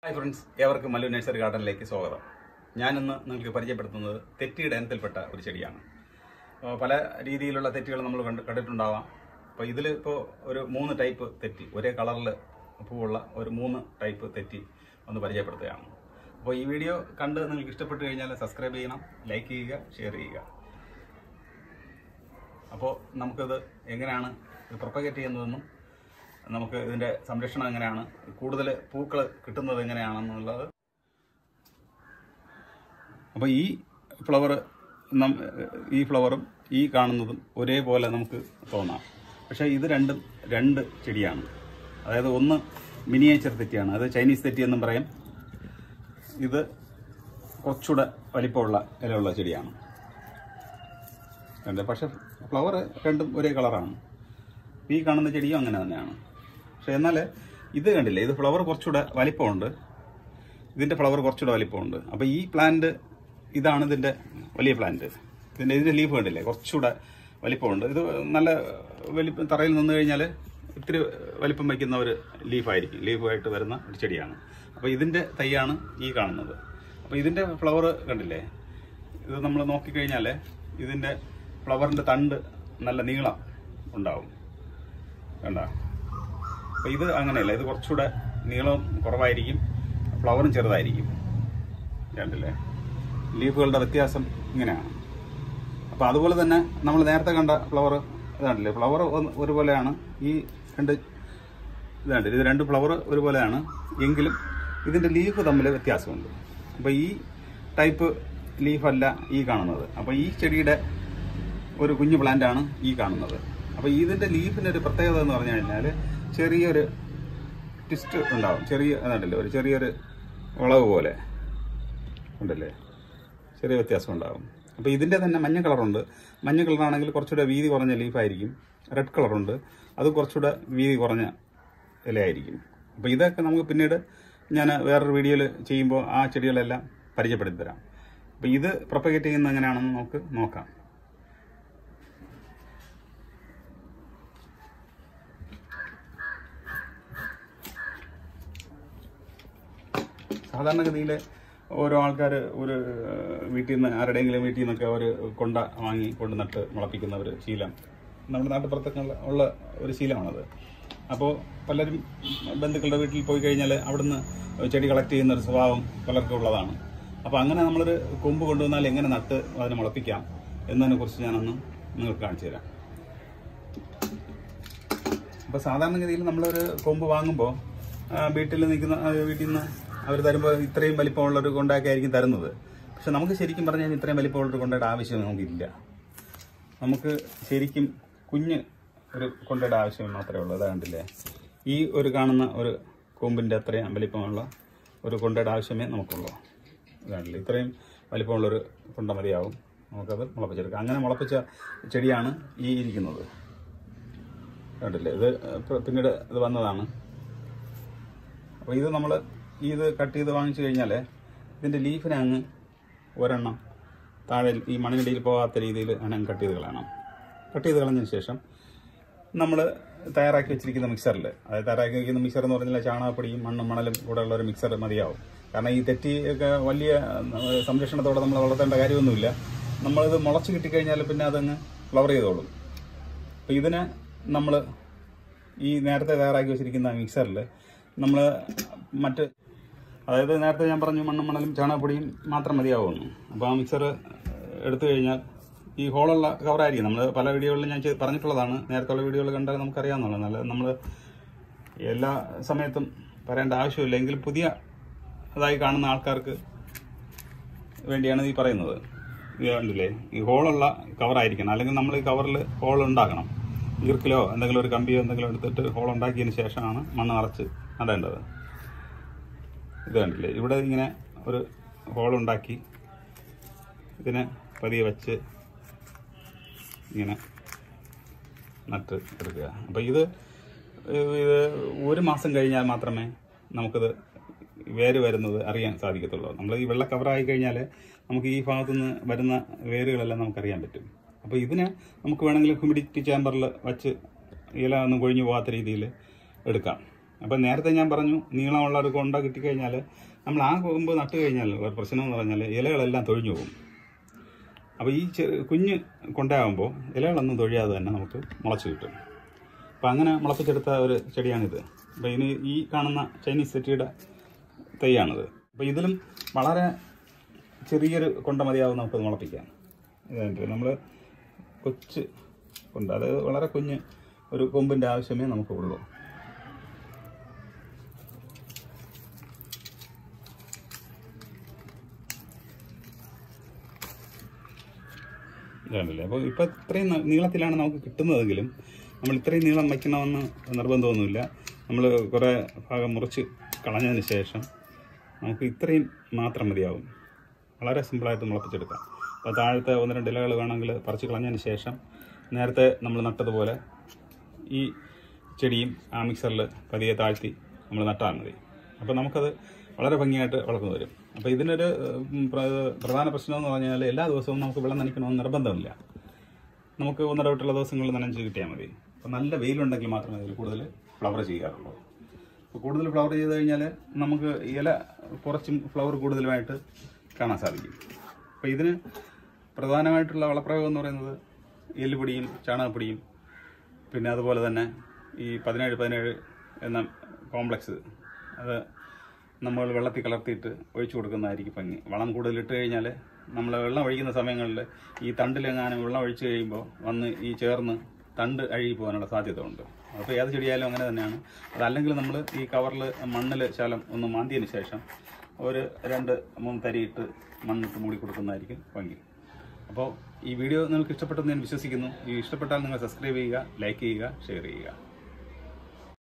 hi friends ഏവർക്കും Mallu nursery ഗാർഡനിലേക്ക് സ്വാഗതം ഞാനിന്ന് നിങ്ങൾക്ക് പരിചയപ്പെടുത്തുന്നത് തെറ്റിയുടെ ഇനത്തിൽപ്പെട്ട ഒരു ചെടിയാണ് അപ്പോൾ പല രീതിയിലുള്ള തെറ്റികൾ നമ്മൾ കണ്ട് കണ്ടിട്ടുണ്ടാവാം അപ്പോൾ ഇതിൽ ഇപ്പോൾ ഒരു മൂന്ന് ടൈപ്പ് തെറ്റി ഒരേ കളറിൽ പൂവുള്ള ഒരു മൂന്ന് ടൈപ്പ് തെറ്റി ഒന്ന് പരിചയപ്പെടുത്തുകയാണ് അപ്പോൾ ഈ വീഡിയോ കണ്ട് നിങ്ങൾക്ക് ഇഷ്ടപ്പെട്ട് കഴിഞ്ഞാൽ സബ്സ്ക്രൈബ് ചെയ്യണം ലൈക്ക് ചെയ്യുക ഷെയർ ചെയ്യുക അപ്പോൾ നമുക്കിത് എങ്ങനെയാണ് ഇത് പ്രൊപ്പഗേറ്റ് ചെയ്യുന്നതെന്നും നമുക്ക് ഇതിൻ്റെ സംരക്ഷണം എങ്ങനെയാണ് കൂടുതൽ പൂക്കൾ കിട്ടുന്നത് എങ്ങനെയാണെന്നുള്ളത് അപ്പോൾ ഈ ഫ്ലവർ നം ഈ ഫ്ലവറും ഈ കാണുന്നതും ഒരേപോലെ നമുക്ക് തോന്നാം പക്ഷേ ഇത് രണ്ടും രണ്ട് ചെടിയാണ് അതായത് ഒന്ന് മിനിയേച്ചർ തെറ്റിയാണ് അത് ചൈനീസ് തെറ്റി എന്നും പറയും ഇത് കുറച്ചുകൂടെ വലിപ്പമുള്ള ഇലയുള്ള ചെടിയാണ് രണ്ട് പക്ഷെ ഫ്ലവർ രണ്ടും ഒരേ കളറാണ് ഈ കാണുന്ന ചെടിയും അങ്ങനെ തന്നെയാണ് പക്ഷെ എന്നാൽ ഇത് കണ്ടില്ലേ ഇത് ഫ്ലവർ കുറച്ചുകൂടെ വലിപ്പമുണ്ട് ഇതിൻ്റെ ഫ്ലവർ കുറച്ചുകൂടെ വലിപ്പമുണ്ട് അപ്പോൾ ഈ പ്ലാന്റ് ഇതാണ് ഇതിൻ്റെ വലിയ പ്ലാന്റ് ഇതിൻ്റെ ഇതിൻ്റെ ലീഫ് കണ്ടില്ലേ കുറച്ചുകൂടെ വലിപ്പമുണ്ട് ഇത് നല്ല വലിപ്പം തറയിൽ നിന്ന് കഴിഞ്ഞാൽ ഇത്തിരി വലിപ്പം വയ്ക്കുന്ന ഒരു ലീഫായിരിക്കും ലീഫായിട്ട് വരുന്ന ഒരു ചെടിയാണ് അപ്പോൾ ഇതിൻ്റെ തൈയാണ് ഈ കാണുന്നത് അപ്പോൾ ഇതിൻ്റെ ഫ്ലവർ കണ്ടില്ലേ ഇത് നമ്മൾ നോക്കിക്കഴിഞ്ഞാൽ ഇതിൻ്റെ ഫ്ലവറിൻ്റെ തണ്ട് നല്ല നീളം ഉണ്ടാവും കണ്ട അപ്പോൾ ഇത് അങ്ങനെയല്ല ഇത് കുറച്ചുകൂടെ നീളം കുറവായിരിക്കും ഫ്ലവറും ചെറുതായിരിക്കും കണ്ടില്ലേ ലീഫുകളുടെ വ്യത്യാസം ഇങ്ങനെയാണ് അപ്പോൾ അതുപോലെ തന്നെ നമ്മൾ നേരത്തെ കണ്ട ഫ്ലവർ ഇതാണ്ടില്ലേ ഫ്ലവർ ഒരുപോലെയാണ് ഈ രണ്ട് ഇതാണ്ട് ഇത് രണ്ട് ഫ്ലവർ ഒരുപോലെയാണ് എങ്കിലും ഇതിൻ്റെ ലീഫ് തമ്മിൽ വ്യത്യാസമുണ്ട് അപ്പോൾ ഈ ടൈപ്പ് ലീഫല്ല ഈ കാണുന്നത് അപ്പോൾ ഈ ചെടിയുടെ ഒരു കുഞ്ഞു പ്ലാന്റ് ആണ് ഈ കാണുന്നത് അപ്പോൾ ഇതിൻ്റെ ലീഫിൻ്റെ ഒരു പ്രത്യേകത എന്ന് പറഞ്ഞു കഴിഞ്ഞാൽ ചെറിയൊരു ട്വിസ്റ്റ് ഉണ്ടാവും ചെറിയ അതുണ്ടല്ലേ ഒരു ചെറിയൊരു വളവ് പോലെ ഉണ്ടല്ലേ ചെറിയ വ്യത്യാസം ഉണ്ടാവും അപ്പോൾ ഇതിൻ്റെ തന്നെ മഞ്ഞ കളറുണ്ട് മഞ്ഞ കളറാണെങ്കിൽ കുറച്ചുകൂടെ വീതി കുറഞ്ഞ ലീഫായിരിക്കും റെഡ് കളറുണ്ട് അത് കുറച്ചുകൂടെ വീതി കുറഞ്ഞ ഇലയായിരിക്കും അപ്പോൾ ഇതൊക്കെ നമുക്ക് പിന്നീട് ഞാൻ വേറൊരു വീഡിയോയിൽ ചെയ്യുമ്പോൾ ആ ചെടികളെല്ലാം പരിചയപ്പെടുത്തി തരാം അപ്പോൾ ഇത് പ്രൊപ്പഗേറ്റ് ചെയ്യുന്നത് എങ്ങനെയാണെന്ന് നമുക്ക് നോക്കാം സാധാരണഗതിയിൽ ഓരോ ആൾക്കാർ ഒരു വീട്ടിൽ നിന്ന് ആരുടെയെങ്കിലും വീട്ടിൽ നിന്നൊക്കെ ഒരു കൊണ്ട വാങ്ങി കൊണ്ട് നട്ട് മുളപ്പിക്കുന്ന ഒരു ശീലം നമ്മുടെ നാട്ടുപുറത്തൊക്കെ ഉള്ള- ഉള്ള ഒരു ശീലമാണത് അപ്പോൾ പലരും ബന്ധുക്കളുടെ വീട്ടിൽ പോയി കഴിഞ്ഞാൽ അവിടുന്ന് ചെടി കളക്ട് ചെയ്യുന്ന ഒരു സ്വഭാവം പലർക്കും ഉള്ളതാണ് അപ്പോൾ അങ്ങനെ നമ്മളൊരു കൊമ്പ് കൊണ്ടുവന്നാൽ എങ്ങനെ നട്ട് അതിനെ മുളപ്പിക്കാം എന്നതിനെ കുറിച്ച് ഞാനൊന്ന് നിങ്ങൾക്ക് കാണിച്ചു തരാം അപ്പോൾ സാധാരണഗതിയിൽ നമ്മളൊരു കൊമ്പ് വാങ്ങുമ്പോൾ വീട്ടിൽ നിൽക്കുന്ന ആ, വീട്ടിൽ നിന്ന് അവർ തരുമ്പോൾ ഇത്രയും വലിപ്പമുള്ളൊരു കൊണ്ടൊക്കെ ആയിരിക്കും തരുന്നത് പക്ഷെ നമുക്ക് ശരിക്കും പറഞ്ഞു കഴിഞ്ഞാൽ ഇത്രയും വലിപ്പമുള്ളൊരു കൊണ്ടയുടെ ആവശ്യം നമുക്കില്ല നമുക്ക് ശരിക്കും കുഞ്ഞ് ഒരു കൊണ്ടയുടെ ആവശ്യം മാത്രമേ ഉള്ളൂ അതാ കണ്ടില്ലേ ഈ ഒരു കാണുന്ന ഒരു കൊമ്പിൻ്റെ അത്രയും വലിപ്പമുള്ള ഒരു കൊണ്ടയുടെ ആവശ്യമേ നമുക്കുള്ളൂ ഇതാണല്ലേ ഇത്രയും വലിപ്പമുള്ളൊരു കൊണ്ട മതിയാവും നമുക്കത് മുളപ്പിച്ചെടുക്കാം അങ്ങനെ മുളപ്പിച്ച ചെടിയാണ് ഈ ഇരിക്കുന്നത് കണ്ടില്ലേ ഇത് പ- പിന്നീട് ഇത് വന്നതാണ് അപ്പോൾ ഇത് നമ്മൾ ഇത് കട്ട് ചെയ്ത് വാങ്ങിച്ചു കഴിഞ്ഞാൽ ഇതിൻ്റെ ലീഫിനെ അങ്ങ് ഒരെണ്ണം താഴെ ഈ മണ്ണിനടിയിൽ പോകാത്ത രീതിയിൽ അങ്ങനെ കട്ട് ചെയ്ത് കളയണം കട്ട് ചെയ്ത് കളഞ്ഞതിന് ശേഷം നമ്മൾ തയ്യാറാക്കി വെച്ചിരിക്കുന്ന മിക്സറിൽ അതായത് തയ്യാറാക്കി വെക്കുന്ന മിക്സർ എന്ന് പറഞ്ഞാൽ ചാണകപ്പൊടിയും മണ്ണും മണലും കൂടെ ഉള്ള ഒരു മിക്സർ മതിയാവും കാരണം ഈ തെറ്റി ഒക്കെ വലിയ ഏഹ്, സംരക്ഷണത്തോടെ നമ്മൾ വളർത്തേണ്ട കാര്യമൊന്നുമില്ല നമ്മളിത് മുളച്ച് കിട്ടിക്കഴിഞ്ഞാൽ പിന്നെ അതങ്ങ് ഫ്ലവർ ചെയ്തോളും അപ്പോൾ ഇതിന് നമ്മൾ ഈ നേരത്തെ തയ്യാറാക്കി വെച്ചിരിക്കുന്ന മിക്സറിൽ നമ്മൾ മറ്റ് അതായത് നേരത്തെ ഞാൻ പറഞ്ഞു മണ്ണും മണലും ചാണകപ്പൊടിയും മാത്രം മതിയാവുമെന്ന് അപ്പോൾ ആ മിക്സർ എടുത്തു കഴിഞ്ഞാൽ ഈ ഹോളുള്ള കവറായിരിക്കും നമ്മൾ പല വീഡിയോകളിലും ഞാൻ ചെയ്ത് പറഞ്ഞിട്ടുള്ളതാണ് നേരത്തെ വീഡിയോകൾ കണ്ടാൽ നമുക്കറിയാവുന്നതാണ് നല്ല നമ്മൾ എല്ലാ സമയത്തും പറയേണ്ട ആവശ്യമില്ല എങ്കിൽ പുതിയ അതായി കാണുന്ന ആൾക്കാർക്ക് വേണ്ടിയാണ് ഈ പറയുന്നത് ഇത് കണ്ടില്ലേ ഈ ഹോളുള്ള കവറായിരിക്കണം അല്ലെങ്കിൽ നമ്മൾ ഈ കവറിൽ ഹോൾ ഉണ്ടാക്കണം ഈർക്കിലോ എന്തെങ്കിലും ഒരു കമ്പിയോ എന്തെങ്കിലും എടുത്തിട്ട് ഹോൾ ഉണ്ടാക്കിയതിന് ശേഷമാണ് മണ്ണ് നിറച്ച് നടേണ്ടത് ഇത് കണ്ടില്ലേ ഇവിടെ ഇങ്ങനെ ഒരു ഹോൾ ഉണ്ടാക്കി ഇതിനെ പതിയെ വെച്ച് ഇങ്ങനെ നട്ട് എടുക്കുക അപ്പോൾ ഇത് ഇത് ഒരു മാസം കഴിഞ്ഞാൽ മാത്രമേ നമുക്കിത് വേര് വരുന്നത് അറിയാൻ സാധിക്കത്തുള്ളൂ നമ്മൾ ഈ വെള്ള കവറായി കഴിഞ്ഞാൽ നമുക്ക് ഈ ഭാഗത്തുനിന്ന് വരുന്ന വേരുകളെല്ലാം നമുക്കറിയാൻ പറ്റും അപ്പോൾ ഇതിനെ നമുക്ക് വേണമെങ്കിൽ ഹ്യൂമിഡിറ്റി ചേമ്പറിൽ വച്ച് ഇല ഒന്നും കൊഴിഞ്ഞു പോകാത്ത രീതിയിൽ എടുക്കാം അപ്പം നേരത്തെ ഞാൻ പറഞ്ഞു നീളമുള്ള ഒരു കൊണ്ട കിട്ടിക്കഴിഞ്ഞാൽ നമ്മൾ ആ കൊമ്പ് നട്ട് കഴിഞ്ഞാൽ ഒരു പ്രശ്നം എന്ന് പറഞ്ഞാൽ ഇലകളെല്ലാം തൊഴിഞ്ഞു പോകും അപ്പോൾ ഈ ചെറിയ കുഞ്ഞ് കൊണ്ടയാകുമ്പോൾ ഇലകളൊന്നും തൊഴിയാതെ തന്നെ നമുക്ക് മുളച്ച് കിട്ടും അപ്പം അങ്ങനെ മുളപ്പിച്ചെടുത്ത ഒരു ചെടിയാണിത് അപ്പം ഇനി ഈ കാണുന്ന ചൈനീസ് സെറ്റിയുടെ തൈയാണിത് അപ്പോൾ ഇതിലും വളരെ ചെറിയൊരു കൊണ്ട മതിയാവും നമുക്ക് മുളപ്പിക്കാൻ ഇതായിട്ട് നമ്മൾ കൊച്ച് കൊണ്ട് അതായത് വളരെ കുഞ്ഞ് ഒരു കൊമ്പിൻ്റെ ആവശ്യമേ നമുക്ക് ഉള്ളൂ ഇതാണല്ലേ അപ്പോൾ ഇപ്പോൾ ഇത്രയും ന- നീളത്തിലാണ് നമുക്ക് കിട്ടുന്നതെങ്കിലും നമ്മൾ ഇത്രയും നീളം വയ്ക്കണമെന്ന് നിർബന്ധമൊന്നുമില്ല നമ്മൾ കുറേ ഭാഗം മുറിച്ച് കളഞ്ഞതിന് ശേഷം നമുക്ക് ഇത്രയും മാത്രം മതിയാവും വളരെ സിമ്പിളായിട്ട് മുളപ്പിച്ചെടുക്കാം അപ്പോൾ താഴത്തെ ഒന്ന് രണ്ട് ഇലകൾ വേണമെങ്കിൽ പറിച്ച് കളഞ്ഞതിന് ശേഷം നേരത്തെ നമ്മൾ നട്ടതുപോലെ ഈ ചെടിയും ആ മിക്സറിൽ പതിയെ താഴ്ത്തി നമ്മൾ നട്ടാൽ മതി അപ്പോൾ നമുക്കത് വളരെ ഭംഗിയായിട്ട് വളർന്നു വരും അപ്പോൾ ഇതിനൊരു ഉം, പ്ര- പ്രധാന പ്രശ്നം എന്ന് പറഞ്ഞാൽ എല്ലാ ദിവസവും നമുക്ക് വെള്ളം നനയ്ക്കണമെന്ന് നിർബന്ധമില്ല നമുക്ക് ഒന്നിടവിട്ടുള്ള ദിവസങ്ങളിൽ നനഞ്ച് കിട്ടിയാൽ മതി അപ്പോൾ നല്ല വെയിലുണ്ടെങ്കിൽ മാത്രമേ അതിൽ കൂടുതൽ ഫ്ലവർ ചെയ്യാറുള്ളൂ അപ്പോൾ കൂടുതൽ ഫ്ലവർ ചെയ്ത് കഴിഞ്ഞാൽ നമുക്ക് ഇല കുറച്ചും ഫ്ലവർ കൂടുതലുമായിട്ട് കാണാൻ സാധിക്കും അപ്പോൾ ഇതിന് പ്രധാനമായിട്ടുള്ള വളപ്രയോഗം എന്ന് പറയുന്നത് എല്ലുപൊടിയും ചാണകപ്പൊടിയും പിന്നെ അതുപോലെ തന്നെ ഈ പതിനേഴ് പതിനേഴ് എന്ന കോംപ്ലക്സ് അത് നമ്മൾ വെള്ളത്തിൽ കലർത്തിയിട്ട് ഒഴിച്ചു കൊടുക്കുന്നതായിരിക്കും ഭംഗി വളം കൂടുതൽ ഇട്ട് കഴിഞ്ഞാൽ നമ്മൾ വെള്ളം ഒഴിക്കുന്ന സമയങ്ങളിൽ ഈ തണ്ടിലെങ്ങാനും വെള്ളം ഒഴിച്ചു കഴിയുമ്പോൾ വന്ന് ഈ ചേർന്ന് തണ്ട് അഴുകി പോകാനുള്ള സാധ്യത ഉണ്ട് അപ്പോൾ ഏത് ചെടിയായാലും അങ്ങനെ തന്നെയാണ് അതല്ലെങ്കിൽ നമ്മൾ ഈ കവറിൽ മണ്ണിൽ ശലം ഒന്ന് മാന്തിയതിന് ശേഷം ഒരു രണ്ട് മൂന്ന് തരിയിട്ട് മണ്ണിട്ട് മൂടി കൊടുക്കുന്നതായിരിക്കും ഭംഗി അപ്പോൾ ഈ വീഡിയോ നിങ്ങൾക്ക് ഇഷ്ടപ്പെട്ടെന്ന് ഞാൻ വിശ്വസിക്കുന്നു ഈ ഇഷ്ടപ്പെട്ടാൽ നിങ്ങൾ സബ്സ്ക്രൈബ് ചെയ്യുക ലൈക്ക് ചെയ്യുക ഷെയർ ചെയ്യുക